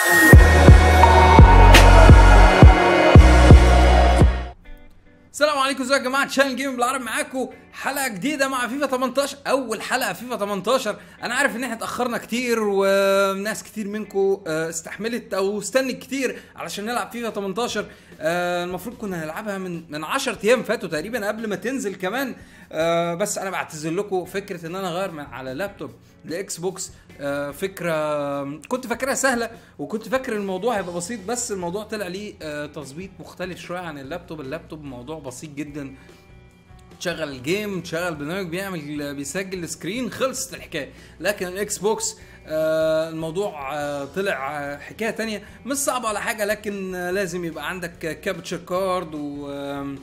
السلام عليكم ازيكم يا جماعه تشانل جيم بالعربي معاكم حلقه جديده مع فيفا 18 اول حلقه فيفا 18 انا عارف ان احنا اتاخرنا كتير وناس كتير منكم استحملت او استنت كتير علشان نلعب فيفا 18 آه، المفروض كنا هنلعبها من من 10 ايام فاتوا تقريبا قبل ما تنزل كمان آه، بس انا بعتذر لكم فكره ان انا اغير من على لابتوب لاكس بوكس آه، فكره كنت فاكرها سهله وكنت فاكر الموضوع هيبقى بسيط بس الموضوع طلع ليه آه، تظبيط مختلف شويه عن اللابتوب اللابتوب موضوع بسيط جدا تشغل الجيم تشغل برنامج بيعمل بيسجل سكرين خلصت الحكايه لكن الاكس بوكس آه الموضوع آه طلع آه حكايه تانية مش صعبه ولا حاجه لكن آه لازم يبقى عندك كابتشر كارد و آم،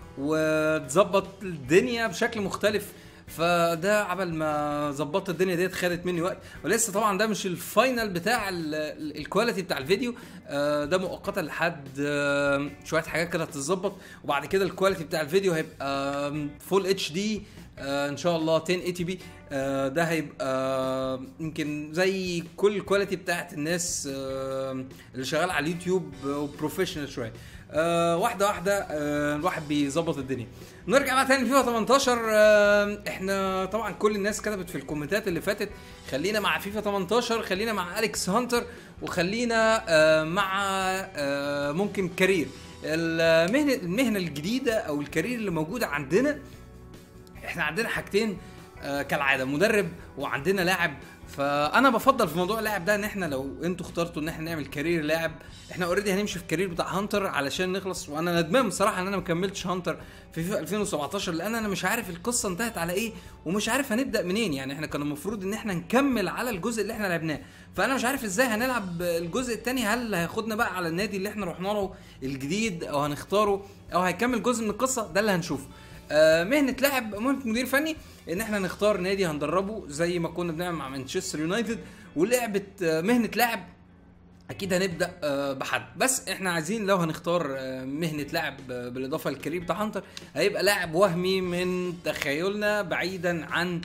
وتظبط الدنيا بشكل مختلف فده عبل ما ظبطت الدنيا ديت خدت مني وقت ولسه طبعا ده مش الفاينل بتاع ال- ال- الكواليتي بتاع الفيديو آه، ده مؤقتا لحد آه، شويه حاجات كده هتتظبط وبعد كده الكواليتي بتاع الفيديو هيبقى فول اتش دي ان شاء الله 1080 بي ده هيبقى آه، يمكن زي كل الكواليتي بتاعت الناس آه، اللي شغال على اليوتيوب وبروفيشنال شويه آه واحده واحده آه الواحد بيظبط الدنيا نرجع بقى تاني لفيفا 18 آه احنا طبعا كل الناس كتبت في الكومنتات اللي فاتت خلينا مع فيفا 18 خلينا مع اليكس هانتر وخلينا آه مع آه ممكن كارير المهنه المهنه الجديده او الكارير اللي موجوده عندنا احنا عندنا حاجتين آه كالعاده مدرب وعندنا لاعب فانا بفضل في موضوع اللاعب ده ان احنا لو انتوا اخترتوا ان احنا نعمل كارير لاعب احنا اوريدي هنمشي في الكارير بتاع هانتر علشان نخلص وانا ندمان بصراحه ان انا ما كملتش هانتر في فيفا 2017 لان انا مش عارف القصه انتهت على ايه ومش عارف هنبدا منين يعني احنا كان المفروض ان احنا نكمل على الجزء اللي احنا لعبناه فانا مش عارف ازاي هنلعب الجزء الثاني هل هياخدنا بقى على النادي اللي احنا رحنا له الجديد او هنختاره او هيكمل جزء من القصه ده اللي هنشوفه آه، مهنه لاعب مهنه مدير فني ان احنا نختار نادي هندربه زي ما كنا بنعمل مع مانشستر يونايتد ولعبه آه، مهنه لاعب اكيد هنبدا آه، بحد بس احنا عايزين لو هنختار آه، مهنه لاعب آه، بالاضافه للكارير بتاع هانتر هيبقى لاعب وهمي من تخيلنا بعيدا عن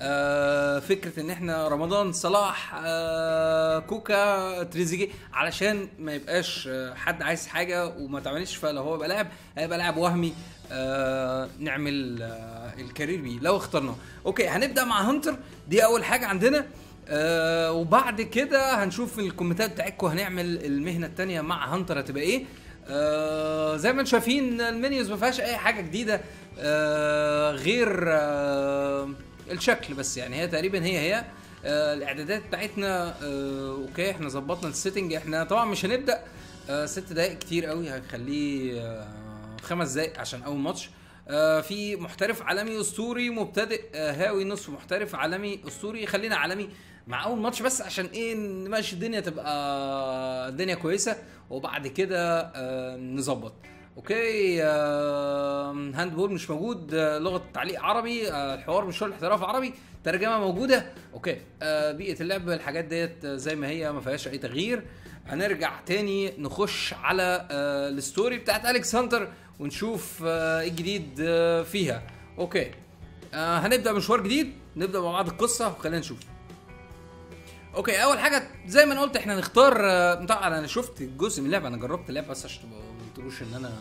آه، فكره ان احنا رمضان صلاح آه، كوكا تريزيجيه علشان ما يبقاش آه، حد عايز حاجه وما تعملش فلو هو يبقى لاعب هيبقى لاعب وهمي آه، نعمل آه، الكارير بيه لو اخترناه اوكي هنبدا مع هانتر دي اول حاجه عندنا آه وبعد كده هنشوف في الكومنتات بتاعتكم هنعمل المهنه التانية مع هانتر هتبقى ايه آه زي ما انتم شايفين المنيوز ما فيهاش اي حاجه جديده آه غير آه الشكل بس يعني هي تقريبا هي هي آه الاعدادات بتاعتنا آه اوكي احنا ظبطنا السيتنج احنا طبعا مش هنبدا آه ست دقايق كتير قوي هنخليه آه خمس دقايق عشان اول ماتش آه في محترف عالمي اسطوري مبتدئ آه هاوي نصف محترف عالمي اسطوري خلينا عالمي مع اول ماتش بس عشان ايه نمشي الدنيا تبقى الدنيا كويسه وبعد كده آه نظبط اوكي آه هاند بول مش موجود آه لغه تعليق عربي آه الحوار مش هو الاحتراف عربي ترجمه موجوده اوكي آه بيئه اللعب الحاجات ديت آه، زي ما هي ما فيهاش اي تغيير هنرجع تاني نخش على آه الستوري بتاعت اليكس هانتر ونشوف آه ايه الجديد آه فيها اوكي آه هنبدا مشوار جديد نبدا مع بعض القصه وخلينا نشوف اوكي اول حاجه زي ما انا قلت احنا نختار آه، طبعا انا شفت جزء من اللعبه انا جربت اللعبه بس عشان تبقوا ما تقولوش ان انا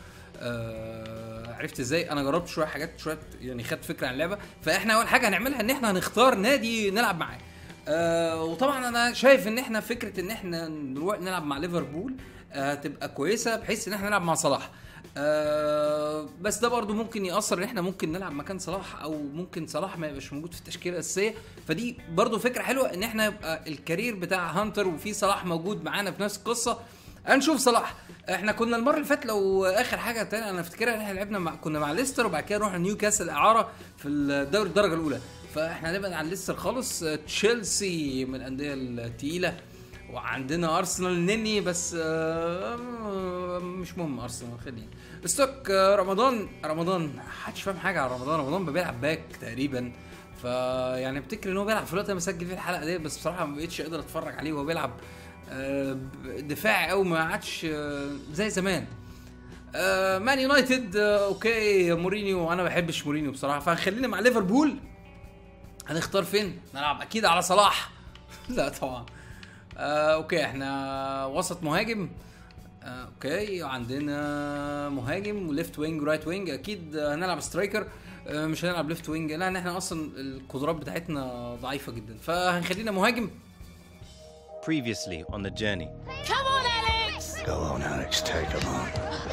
آه عرفت ازاي انا جربت شويه حاجات شويه يعني خدت فكره عن اللعبه فاحنا اول حاجه هنعملها ان احنا هنختار نادي نلعب معاه آه وطبعا انا شايف ان احنا فكره ان احنا نروح نلعب مع ليفربول آه تبقى كويسه بحيث ان احنا نلعب مع صلاح آه بس ده برضو ممكن يأثر ان احنا ممكن نلعب مكان صلاح او ممكن صلاح ما يبقاش موجود في التشكيله الاساسيه فدي برضو فكره حلوه ان احنا يبقى الكارير بتاع هانتر وفي صلاح موجود معانا في نفس القصه هنشوف صلاح احنا كنا المره اللي فاتت لو اخر حاجه تاني انا افتكرها ان احنا لعبنا مع كنا مع ليستر وبعد كده رحنا نيوكاسل اعاره في الدوري الدرجه الاولى فاحنا هنبعد عن ليستر خالص آه، تشيلسي من الانديه الثقيله وعندنا ارسنال نني بس آه، مش مهم ارسنال خلينا ستوك آه، رمضان رمضان محدش فاهم حاجه عن رمضان رمضان بيلعب باك تقريبا فيعني افتكر ان هو بيلعب في الوقت اللي أنا مسجل فيه الحلقه دي بس بصراحه ما بقتش قادر اتفرج عليه وهو بيلعب آه، دفاعي قوي ما عادش آه، زي زمان آه، مان يونايتد آه، اوكي مورينيو انا ما بحبش مورينيو بصراحه فخلينا مع ليفربول هنختار فين؟ نلعب اكيد على صلاح لا طبعا آه اوكي احنا وسط مهاجم آه اوكي عندنا مهاجم وليفت وينج ورايت وينج اكيد هنلعب سترايكر آه مش هنلعب ليفت وينج لان احنا اصلا القدرات بتاعتنا ضعيفه جدا فهنخلينا مهاجم Previously on the journey. Come on, Alex! Go on, Alex, take him on.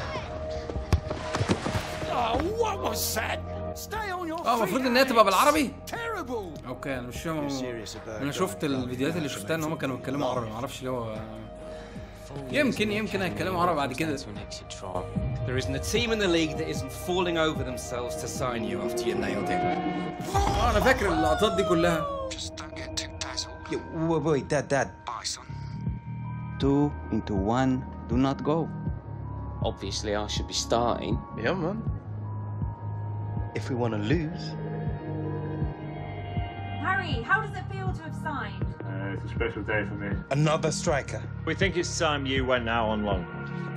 Oh, what was that? Stay on your اه المفروض ان هي تبقى بالعربي Terrible. اوكي انا مش فاهم serious about انا شفت الفيديوهات اللي شفتها ان هم كانوا بيتكلموا عربي ما اعرفش ليه هو يمكن يمكن هيتكلموا عربي بعد كده There isn't a team in the league that isn't falling over themselves to sign you after you nailed it. اه انا فاكر اللقطات دي كلها Just don't get too dazzled. Yeah, wait, wait, Dad, Dad. Bye, son. Two into one. Do not go. Obviously, I should be starting. Yeah, man. If we want to lose. Harry, how does it feel to have signed? Uh, it's a special day for me. Another striker. We think it's time you went out on loan.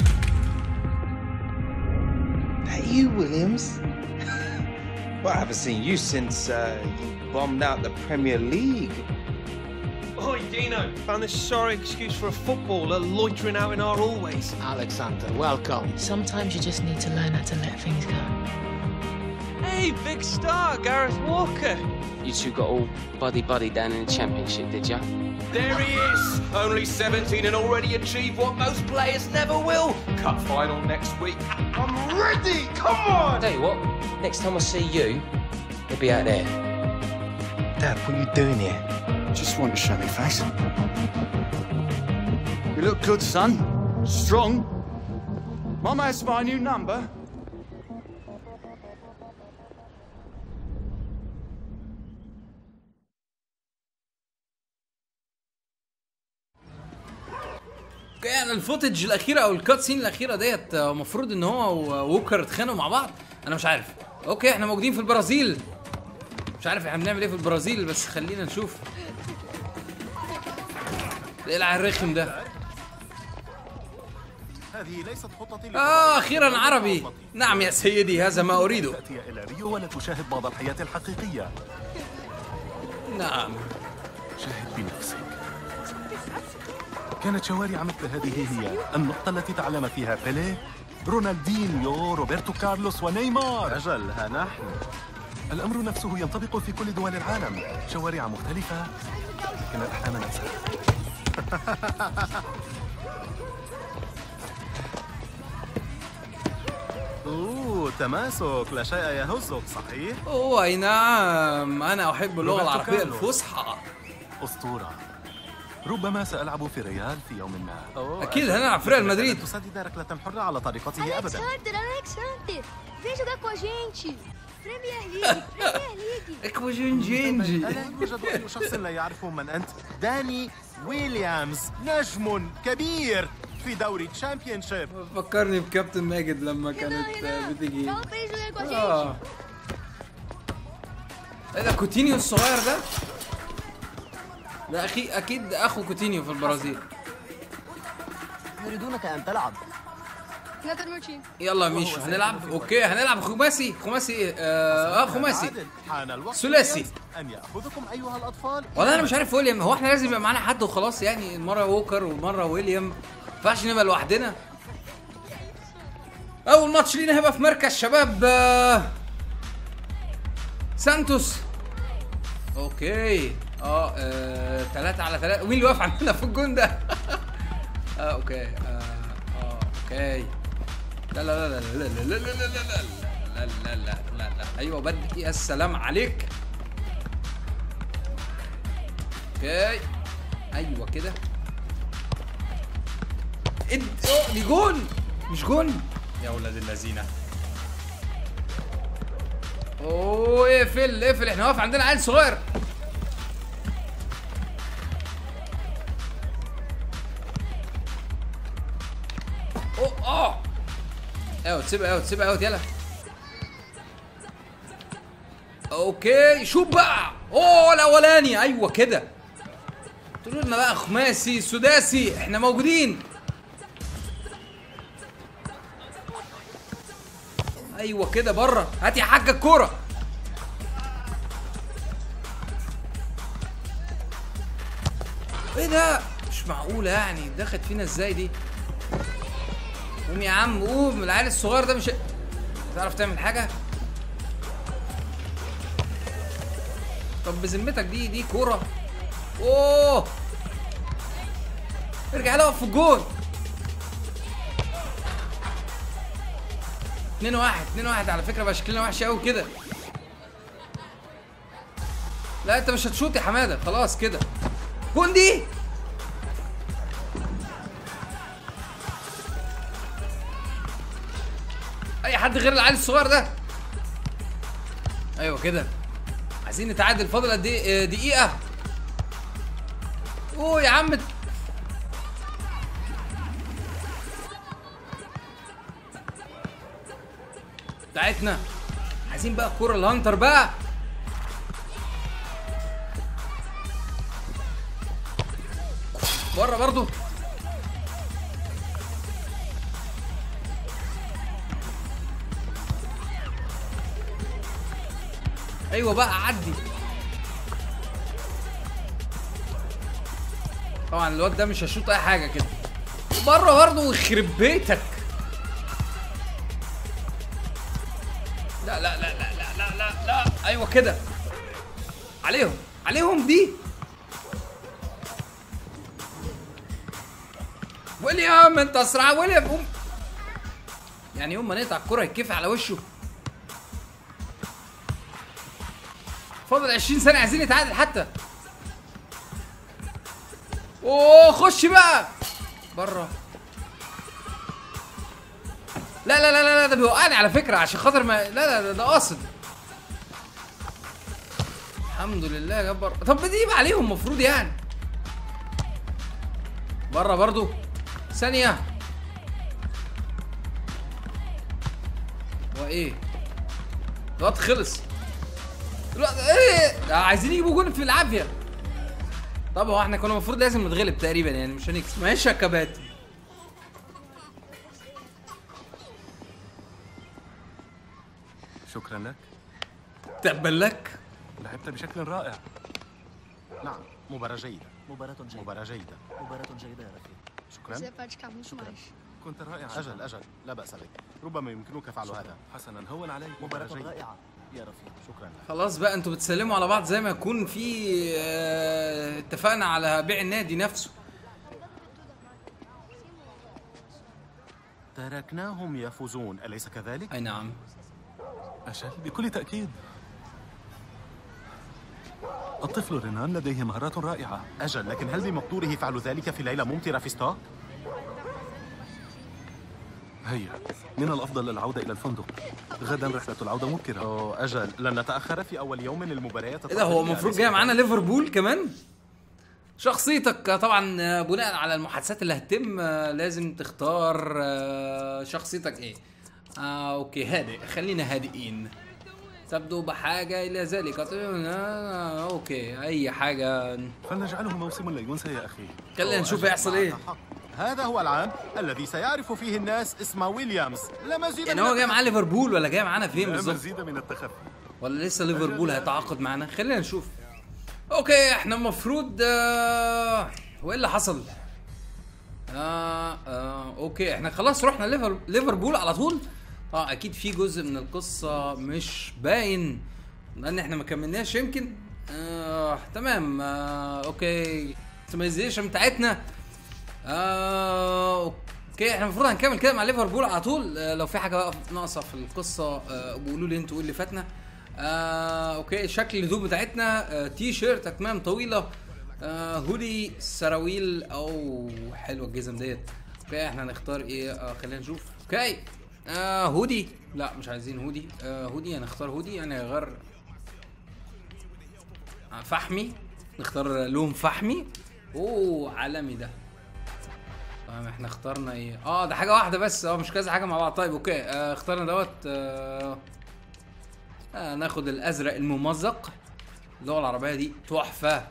That you, Williams? well, I haven't seen you since uh, you bombed out the Premier League. Oi, Dino. Found this sorry excuse for a footballer loitering out in our hallways. Alexander, welcome. Sometimes you just need to learn how to let things go. Hey, big star, Gareth Walker. You two got all buddy buddy down in the championship, did ya? There he is. Only 17 and already achieved what most players never will. Cup final next week. I'm ready. Come on. Tell you what, next time I see you, you'll be out there. Dad, what are you doing here? Just want to show me face. You look good, son. Strong. Mama has my new number. اوكي يعني الفوتج الاخيره او الكات سين الاخيره ديت آه، المفروض ان هو ووكر اتخانقوا مع بعض انا مش عارف اوكي احنا موجودين في البرازيل مش عارف احنا بنعمل ايه في البرازيل بس خلينا نشوف ايه العيال الرخم ده هذه ليست خطتي اه اخيرا عربي نعم يا سيدي هذا ما اريده تأتي إلى ريو ولا تشاهد بعض الحياة الحقيقية نعم شاهد بنفسك كانت شوارع مثل هذه هي النقطة التي تعلم فيها بيليه رونالدينيو روبرتو كارلوس ونيمار أجل ها نحن الأمر نفسه ينطبق في كل دول العالم شوارع مختلفة لكن الأحلام نفسها أوه تماسك لا شيء يهزك صحيح؟ اوه اي نعم انا احب اللغه روبرتو العربيه كارلوس. الفصحى أسطورة ربما سألعب في ريال في يوم ما اكيد هنلعب في ريال مدريد تسدد ركلة حرة على طريقته أبدا Hunter, Alex Hunter! Vem jogar com a gente! Premier League! Premier League! اكبر جنجي ألا يوجد أي شخص لا يعرف من أنت؟ داني ويليامز نجم كبير في دوري تشامبيونشيب فكرني بكابتن ماجد لما Não, كانت آه، Renan! بتيجي Fala pra ele jogar com a gente! اه ايه ده كوتينيو الصغير ده؟ ده اخي اكيد اخو كوتينيو في البرازيل يريدونك أن تلعب Renato no meu time. يلا ميشو هنلعب اوكي هنلعب خماسي خماسي ايه اه, آه خماسي عادل. حان الوقت ثلاثي. أن يأخذكم أيها الأطفال والله انا مش عارف ويليام هو احنا لازم يبقى معانا حد وخلاص يعني مره ووكر ومره ويليام ما ينفعش نبقى لوحدنا اول ماتش لينا هيبقى في مركز شباب آه، سانتوس اوكي اه آه، تلاتة على تلاتة مين اللي واقف عندنا في الجون ده؟ اه اوكي اه اه اوكي لا لا لا لا لا لا لا لا لا لا لا لا لا لا لا ايوه بدي يا سلام عليك اوكي ايوه كده اد أوه، دي جون مش جون يا ولاد اللذينه اوه اقفل اقفل احنا واقف عندنا عيل صغير اوه اه اوت سيبها اوت سيبها اوت يلا اوكي شوف بقى اوه الاولاني ايوه كده تقولوا لنا بقى خماسي سداسي احنا موجودين ايوه كده بره هات يا حاجه الكوره ايه ده مش مش معقوله يعني دخلت فينا ازاي دي قوم يا عم قوم العيال الصغير ده مش تعرف تعمل حاجه طب بذمتك دي دي كوره اوه ارجع لها في الجول 2 1 2 1 على فكره بقى شكلنا وحش قوي كده لا انت مش هتشوط يا حماده خلاص كده جون دي اي حد غير العيل الصغير ده ايوه كده عايزين نتعادل فاضل قد ايه آه، دقيقه اوه يا عم بتاعتنا عايزين بقى الكوره الهانتر بقى بره برضو ايوه بقى عدي طبعا الواد ده مش هشوط اي حاجه كده بره برضه ويخرب بيتك لا لا لا لا لا لا لا لا ايوه كده عليهم عليهم دي ويليام انت اسرع ويليام قوم يعني يوم ما نقطع الكرة يتكفي على وشه فاضل 20 ثانية عايزين نتعادل حتى اوه خش بقى بره لا لا لا لا لا ده بيوقعني على فكرة عشان خاطر ما لا لا ده- ده قاصد الحمد لله جبر طب دي يبقى عليهم المفروض يعني بره برضو ثانية هو ايه؟ الوقت خلص الوقت ايه؟ ده عايزين يجيبوا جون في العافية طب هو احنا كنا المفروض لازم نتغلب تقريبا يعني مش هنكسب ماشي يا كباتن شكرا لك تقبل لك لعبت بشكل رائع نعم مباراة جيدة مباراة جيدة مباراة جيدة مباراة جيدة يا رفيق شكرا Você é praticamente mais. كنت رائعا أجل أجل لا بأس بك ربما يمكنك فعل هذا حسنا هون علي مباراة رائعة يا رفيق شكرا لك خلاص بقى انتوا بتسلموا على بعض زي ما يكون في اه اتفقنا على بيع النادي نفسه تركناهم يفوزون أليس كذلك؟ أي نعم أجل بكل تأكيد الطفل رينان لديه مهارات رائعة أجل لكن هل بمقدوره فعل ذلك في ليلة ممطرة في ستوك؟ هيا من الأفضل العودة إلى الفندق غدا رحلة العودة مبكرة أوه أجل لن نتأخر في أول يوم من المباريات ايه ده هو التقليدية، المفروض أليس جاي كذلك؟ معانا ليفربول كمان شخصيتك طبعا بناء على المحادثات اللي هتتم آه، لازم تختار آه، شخصيتك ايه آه اوكي هادئ خلينا هادئين تبدو بحاجة إلى ذلك آه، أوكي أي حاجة فلنجعله موسم لا ينسى يا أخي خلينا نشوف هيحصل إيه معك حق. هذا هو العام الذي سيعرف فيه الناس اسم ويليامز لا مزيد يعني من هو جاي التخ- معاه ليفربول ولا جاي معانا فين لا بالظبط مزيد من التخفي ولا لسه ليفربول هيتعاقد معانا خلينا نشوف اوكي احنا المفروض آه... وايه اللي حصل آه آه اوكي احنا خلاص رحنا ليفر... ليفربول على طول اه اكيد في جزء من القصه مش باين لان احنا ما كملناش يمكن آه تمام آه اوكي السمايزيشن بتاعتنا آه اوكي احنا المفروض هنكمل كده مع ليفربول على طول آه لو في حاجه بقى ناقصه في القصه آه بيقولوا لي انتوا ايه اللي فاتنا آه اوكي شكل الهدوم بتاعتنا آه تي شيرت اكمام طويله آه هودي سراويل او حلوه الجزم ديت اوكي احنا هنختار ايه آه خلينا نشوف اوكي آه هودي لا مش عايزين هودي آه هودي هنختار هودي يعني غير آه فحمي نختار لون فحمي اوه عالمي ده تمام احنا اخترنا ايه اه ده حاجه واحده بس اه مش كذا حاجه مع بعض طيب اوكي آه اخترنا دوت آه آه ناخد الازرق الممزق اللغه العربيه دي تحفه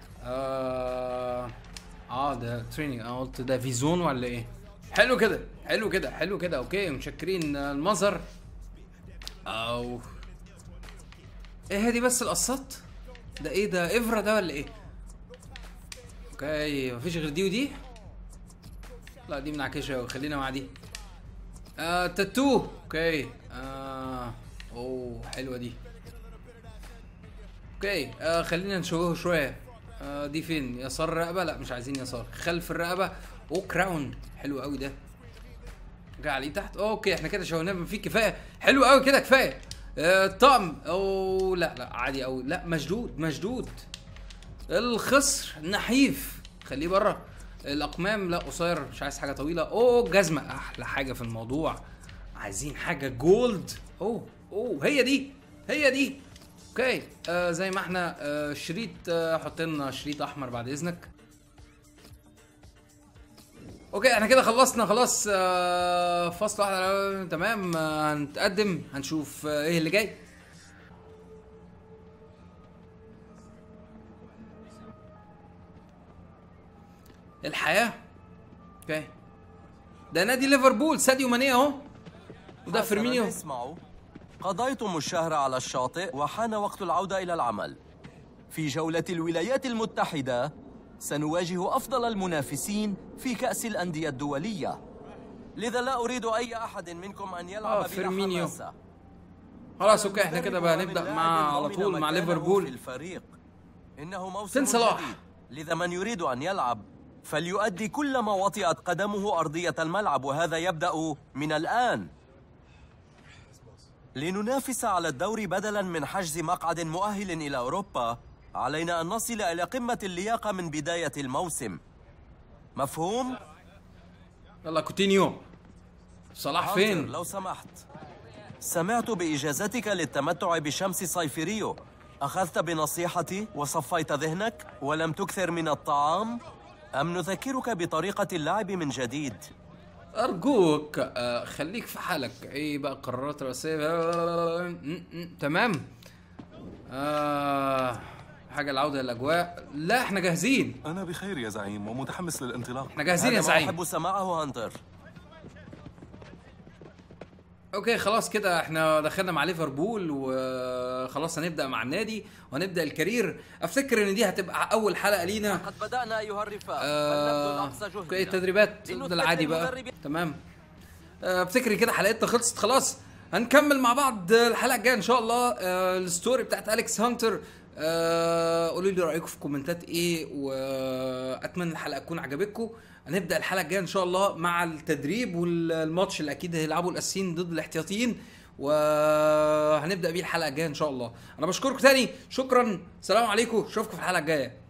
اه اه ده تريننج انا قلت ده فيزون ولا ايه حلو كده حلو كده حلو كده اوكي متشكرين آه، المظهر او ايه هدي بس القصات ده ايه ده افرا ده ولا ايه اوكي مفيش غير دي ودي لا دي منعكشه قوي خلينا مع دي آه تاتو اوكي آه اوه حلوه دي اوكي آه خلينا نشوفه شويه آه دي فين يسار الرقبه لا مش عايزين يسار خلف الرقبه او كراون حلو قوي ده رجع عليه تحت اوكي احنا كده شوهناه في كفايه حلو قوي كده كفايه آه الطقم او لا لا عادي قوي لا مشدود مشدود الخصر نحيف خليه بره الاقمام لا قصير مش عايز حاجه طويله اوه جزمه احلى حاجه في الموضوع عايزين حاجه جولد اوه اوه هي دي هي دي اوكي آه زي ما احنا آه شريط آه حط لنا شريط احمر بعد اذنك اوكي احنا كده خلصنا خلاص آه فصل واحد آه تمام آه هنتقدم هنشوف آه ايه اللي جاي الحياه اوكي ده نادي ليفربول ساديو ماني اهو وده فيرمينيو اسمعوا قضيتم الشهر على الشاطئ وحان وقت العودة إلى العمل في جولة الولايات المتحدة سنواجه أفضل المنافسين في كأس الأندية الدولية لذا لا أريد أي أحد منكم أن يلعب آه، بلا فيرمينيو. حماسة خلاص اوكي احنا كده بقى نبدا مع على طول مع في ليفربول الفريق إنه موسم فين صلاح؟ جديد لذا من يريد أن يلعب فليؤدي كل ما وطئت قدمه أرضية الملعب وهذا يبدأ من الآن لننافس على الدور بدلا من حجز مقعد مؤهل إلى أوروبا علينا أن نصل إلى قمة اللياقة من بداية الموسم مفهوم؟ يلا كوتينيو صلاح هانتر، فين لو سمحت سمعت بإجازتك للتمتع بشمس صيفريو أخذت بنصيحتي وصفيت ذهنك ولم تكثر من الطعام؟ أم نذكرك بطريقة اللعب من جديد؟ ارجوك آه خليك في حالك ايه بقى قرارات رئيسيه م- م- تمام آه حاجه العوده للاجواء لا احنا جاهزين أنا بخير يا زعيم ومتحمس للانطلاق احنا جاهزين يا هذا ما زعيم أحب سماعه هانتر اوكي خلاص كده احنا دخلنا مع ليفربول وخلاص هنبدا مع النادي وهنبدا الكارير افتكر ان دي هتبقى اول حلقه لينا قد بدأنا أيها الرفاق آه، فلنبذل أقصى اوكي جهدنا التدريبات لنثبت ده العادي بقى للمدرب- تمام آه، افتكر كده حلقتنا خلصت خلاص هنكمل مع بعض الحلقه الجايه ان شاء الله آه، الستوري بتاعت اليكس هانتر آه، قولوا لي رايكم في الكومنتات ايه واتمنى الحلقه تكون عجبتكم هنبدا الحلقه الجايه ان شاء الله مع التدريب والماتش اللي اكيد هيلعبوا الاساسيين ضد الاحتياطيين وهنبدا بيه الحلقه الجايه ان شاء الله انا بشكركم تاني شكرا سلام عليكم اشوفكم في الحلقه الجايه